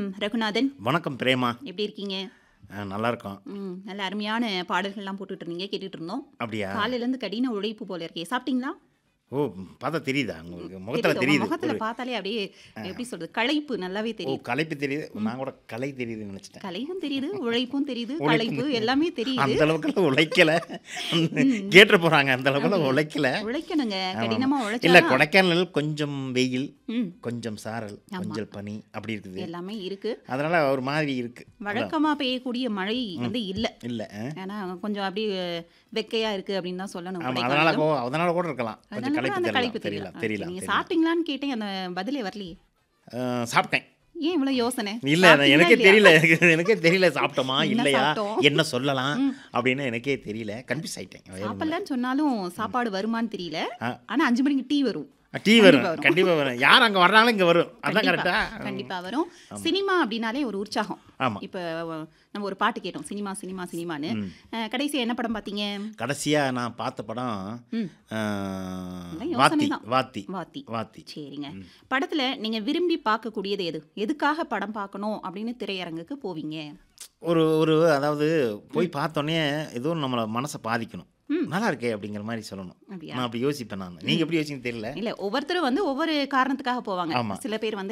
ரகுநாதன் வணக்கம் பிரேமா எப்படி இருக்கீங்க ஆ, நல்லா இருக்கோம் ம் நல்ல அருமையான பாடல்கள்லாம் போட்டுட்டு இருந்தீங்க கேட்டுட்டு இருந்தோம் அப்படியா காலையிலேருந்து கடின உழைப்பு போல இருக்கே சாப்பிட்டீங்களா ஓ பார்த்தா தெரியுதா உங்களுக்கு முகத்தில் தெரியுது. தெரியுது உங்க முகத்துல ஒரு- பார்த்தாலே அப்படியே எப்படி சொல்றது களைப்பு நல்லாவே ஓ தெரியுது களைப்பு தெரியுது நான் கூட கலை தெரியுதுன்னு நினச்சிட்டேன் கலையும் தெரியுது உழைப்பும் தெரியுது உழைப்பும் களைப்பு எல்லாமே தெரியுது அந்த அளவுக்குலாம் உழைக்கல கேட்டு போறாங்க அந்த அளவுக்குலாம் உழைக்கல உழைக்கணுங்க கடினமா இல்ல உழைச்சா கொடைக்கானல் கொஞ்சம் வெயில் ம் கொஞ்சம் சாரல் கொஞ்சம் பனி அப்படி இருக்குது எல்லாமே இருக்கு அதனால ஒரு மாதிரி இருக்கு வழக்கமா பெய்யக்கூடிய மழை வந்து இல்ல இல்ல ஆ? ஏன்னா கொஞ்சம் அப்படியே வெக்கையா இருக்கு அப்படின்னு தான் சொல்லணும் ஆமா கொடைக்கானலும். அதனால கோ- அதனால கூட இருக்கலாம் கொஞ்சம் அதனால கூட களைப்பு அந்த தெரியல களைப்பு தெரியல தெரியல தெரியல நீங்க தெரியல. சாப்பிட்டீங்களான்னு கேட்டேன் அந்த பதிலே வரலையே ஆ, சாப்பிட்டேன் ஏன் இவ்வளவு யோசனை இல்ல நான் சாப்பிட்டீங்களா எனக்கே இல்லையா? தெரியல எனக்கு- எனக்கே தெரியல சாப்பிட்டோமா என்ன இல்லையா சாப்பிட்டோம்? என்ன சொல்லலாம் அப்படின்னு எனக்கே தெரியல கன்ஃபியூஸ் ஆயிட்டேன் வேற ஒண்ணும் இல்ல. சாப்பிடலன்னு சொன்னாலும் சாப்பாடு வருமான்னு தெரியல ஆ. ஆனா அஞ்சு மணிக்கு டீ வரும் டீ வரும் கண்டிப்பா வரும் யார் அங்க வர்றாங்களோ இங்க வரும் அதான் கண்டிப்பா, கரெக்டா கண்டிப்பா வரும் சினிமா அப்படின்னாலே ஒரு உற்சாகம் ஆமா இப்ப அஹ், நம்ம ஒரு பாட்டு கேட்டோம் சினிமா சினிமா சினிமான்னு அஹ், கடைசியா என்ன படம் பாத்தீங்க கடைசியா நான் பார்த்த படம் ம். ஆ, எல்லாம் வாத்தி யோசனைதான். வாத்தி வாத்தி வாத்தி சரிங்க படத்துல நீங்க விரும்பி பார்க்கக்கூடியது எது எதுக்காக படம் பார்க்கணும் அப்படின்னு திரையரங்குக்கு போவீங்க ஒரு ஒரு அதாவது போய் பார்த்தோன்னே ஏதோ நம்மள மனசை பாதிக்கணும் ம். நல்லா இருக்கே அப்படிங்கிற மாதிரி சொல்லணும் அப்படியா நான் அப்படி யோசிப்பேன் நான் நீங்க எப்படி யோசிங்க தெரியல இல்ல ஒவ்வொருத்தரும் வந்து ஒவ்வொரு காரணத்துக்காக போவாங்க ஆமா. சில பேர் வந்து